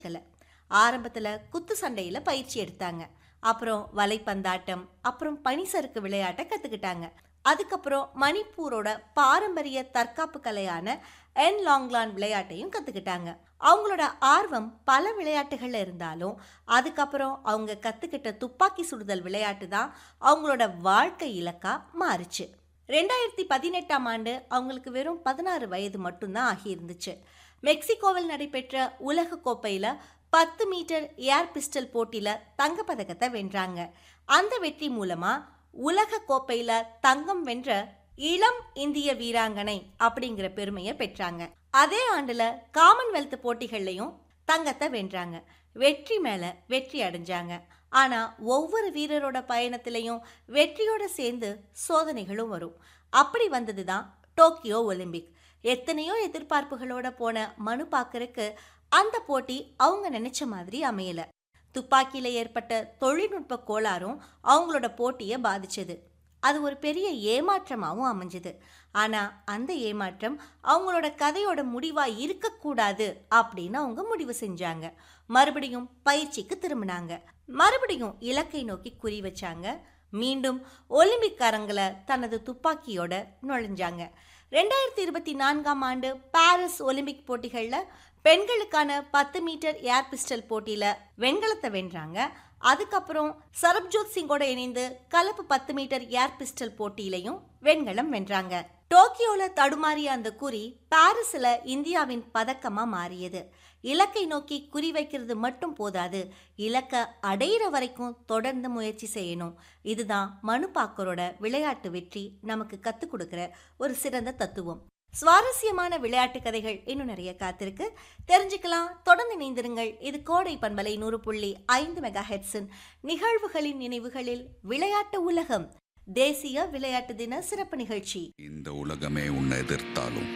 ஆரம்பத்துல குத்து சண்டையில பயிற்சி எடுத்தாங்க அப்புறம் வலைப்பந்தாட்டம் அப்புறம் பனிசறுக்கு விளையாட்டை கத்துக்கிட்டாங்க அதுக்கப்புறம் மணிப்பூரோட பாரம்பரிய தற்காப்பு கலையான என் லாங்லான் விளையாட்டையும் கத்துக்கிட்டாங்க அவங்களோட ஆர்வம் பல விளையாட்டுகள்ல இருந்தாலும் அதுக்கப்புறம் அவங்க கத்துக்கிட்ட துப்பாக்கி சுடுதல் விளையாட்டு தான் அவங்களோட வாழ்க்கை இலக்கா மாறுச்சு ரெண்டாயிரத்தி பதினெட்டாம் ஆண்டு அவங்களுக்கு வெறும் பதினாறு வயது மட்டும்தான் ஆகியிருந்துச்சு மெக்சிகோவில் நடைபெற்ற உலக கோப்பையில பத்து மீட்டர் ஏர் பிஸ்டல் போட்டியில தங்கப்பதக்கத்தை வென்றாங்க அந்த வெற்றி மூலமா உலக கோப்பையில தங்கம் வென்ற இளம் இந்திய வீராங்கனை அப்படிங்கிற பெருமையை பெற்றாங்க அதே ஆண்டுல காமன்வெல்த் போட்டிகள்லையும் தங்கத்தை வென்றாங்க வெற்றி மேல வெற்றி அடைஞ்சாங்க ஆனா ஒவ்வொரு வீரரோட பயணத்திலையும் வெற்றியோட சேர்ந்து சோதனைகளும் வரும் அப்படி வந்தது தான் டோக்கியோ ஒலிம்பிக் எத்தனையோ எதிர்பார்ப்புகளோட போன மனு பாக்கருக்கு அந்த போட்டி அவங்க நினைச்ச மாதிரி அமையல துப்பாக்கியில ஏற்பட்ட தொழில்நுட்ப கோளாறும் அவங்களோட போட்டியை பாதிச்சது அது ஒரு பெரிய ஏமாற்றமாகவும் அமைஞ்சது ஆனா அந்த ஏமாற்றம் அவங்களோட கதையோட முடிவா இருக்கக்கூடாது அப்படின்னு அவங்க முடிவு செஞ்சாங்க மறுபடியும் பயிற்சிக்கு திரும்பினாங்க மறுபடியும் இலக்கை நோக்கி குறி வச்சாங்க மீண்டும் ஒலிம்பிக் அரங்கில் தனது துப்பாக்கியோட நுழைஞ்சாங்க ரெண்டாயிரத்தி இருபத்தி நான்காம் ஆண்டு பாரிஸ் ஒலிம்பிக் போட்டிகளில் பெண்களுக்கான பத்து மீட்டர் ஏர் பிஸ்டல் போட்டியில வெண்கலத்தை வென்றாங்க அதுக்கப்புறம் சரப்ஜோத் சிங்கோட இணைந்து கலப்பு பத்து மீட்டர் ஏர் பிஸ்டல் போட்டியிலையும் வெண்கலம் வென்றாங்க டோக்கியோல தடுமாறிய அந்த குறி பாரிஸ்ல இந்தியாவின் பதக்கமா மாறியது இலக்கை நோக்கி குறி வைக்கிறது மட்டும் போதாது இலக்க அடையிற வரைக்கும் தொடர்ந்து முயற்சி செய்யணும் இதுதான் மனு பாக்கரோட விளையாட்டு வெற்றி நமக்கு கத்துக் கொடுக்கிற ஒரு சிறந்த தத்துவம் சுவாரஸ்யமான விளையாட்டு கதைகள் இன்னும் நிறைய காத்திருக்கு தெரிஞ்சுக்கலாம் தொடர்ந்து இணைந்திருங்கள் இது கோடை பண்பலை நூறு புள்ளி ஐந்து மெகா ஹெட்ஸின் நிகழ்வுகளின் நினைவுகளில் விளையாட்டு உலகம் தேசிய விளையாட்டு தின சிறப்பு நிகழ்ச்சி இந்த உலகமே உன்னை எதிர்த்தாலும்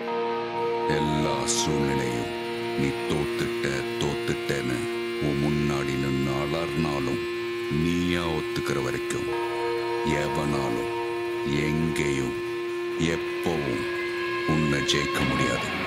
எல்லா சூழ்நிலையும் நீ தோத்துட்ட தோத்துட்டேன்னு உன் முன்னாடி நின்று அலர்னாலும் நீயா ஒத்துக்கிற வரைக்கும் எவனாலும் எங்கேயும் எப்பவும் உன்னை ஜெயிக்க முடியாது